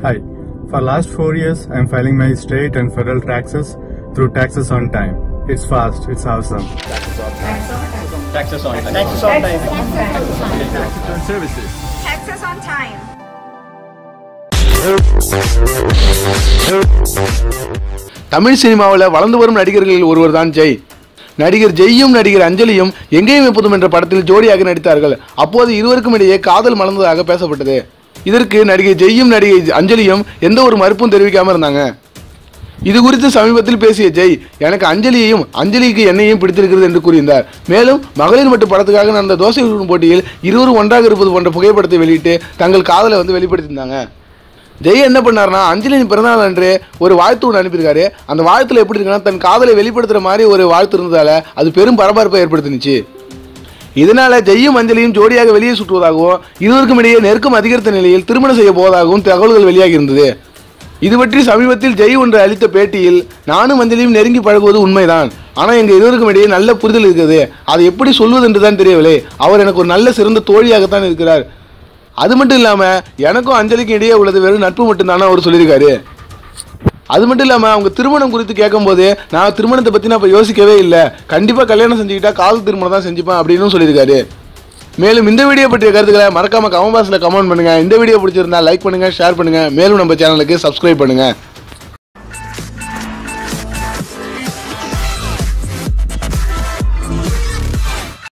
Hi. For last four years, I'm filing my state and federal taxes through Taxes on Time. It's fast. It's awesome. Taxes on time. Taxes on time. Taxes on time. Tamil சினிமாவில் வளர்ந்து வரும் நடிகர்களில் ஒருவர் தான் ஜெய் நடிகர் ஜெய்யும் நடிகர் அஞ்சலியும் எங்கேயும் எப்போதும் என்ற படத்தில் ஜோடியாக நடித்தார்கள் அப்போது இருவருக்கும் இடையே காதல் மலர்ந்ததாக பேசப்பட்டது இதற்கு நடிகை ஜெய்யும் நடிகை அஞ்சலியும் எந்த ஒரு மறுப்பும் தெரிவிக்காம இருந்தாங்க இது குறித்து சமீபத்தில் பேசிய ஜெய் எனக்கு அஞ்சலியையும் அஞ்சலிக்கு என்னையும் பிடித்திருக்கிறது என்று கூறியிருந்தார் மேலும் மகளிர் மட்டும் படத்துக்காக நடந்த தோசை உருட்டும் போட்டியில் இருவரும் ஒன்றாக இருப்பது போன்ற புகைப்படத்தை வெளியிட்டு தங்கள் காதலை வந்து வெளிப்படுத்தியிருந்தாங்க ஜெய் என்ன பண்ணார்னா அஞ்சலியின் பிறந்தநாள் அன்று ஒரு வாழ்த்து ஒன்று அனுப்பியிருக்காரு அந்த வாழ்த்துல எப்படி இருக்குன்னா தன் காதலை வெளிப்படுத்துற மாதிரி ஒரு வாழ்த்து இருந்ததால அது பெரும் பரபரப்பை ஏற்படுத்தினுச்சு இதனால ஜெய்யும் அஞ்சலியும் ஜோடியாக வெளியே சுற்றுவதாகவும் இருவருக்கும் இடையே நெருக்கம் அதிகரித்த நிலையில் திருமணம் செய்ய போவதாகவும் தகவல்கள் வெளியாகி இருந்தது இது பற்றி சமீபத்தில் ஜெய் ஒன்று அளித்த பேட்டியில் நானும் அஞ்சலியும் நெருங்கி பழகுவது உண்மைதான் ஆனால் எங்கள் இருவருக்கும் இடையே நல்ல புரிதல் இருக்கிறது அதை எப்படி சொல்வது என்று தான் தெரியவில்லை அவர் எனக்கு ஒரு நல்ல சிறந்த தோழியாகத்தான் இருக்கிறார் அது மட்டும் இல்லாமல் எனக்கும் அஞ்சலிக்கும் இடையே உள்ளது வெறும் நட்பு மட்டும்தானே அவர் சொல்லியிருக்காரு அது மட்டும் இல்லாமல் அவங்க திருமணம் குறித்து கேட்கும்போது நான் திருமணத்தை பற்றி நான் இப்போ யோசிக்கவே இல்லை கண்டிப்பாக கல்யாணம் செஞ்சுக்கிட்டா காதல் திருமணம் தான் செஞ்சுப்பேன் அப்படின்னு சொல்லியிருக்காரு மேலும் இந்த வீடியோ பற்றிய கருத்துக்களை மறக்காம கமெண்ட் பாக்ஸில் கமெண்ட் பண்ணுங்க இந்த வீடியோ பிடிச்சிருந்தா லைக் பண்ணுங்க ஷேர் பண்ணுங்க மேலும் நம்ம சேனலுக்கு சப்ஸ்கிரைப் பண்ணுங்க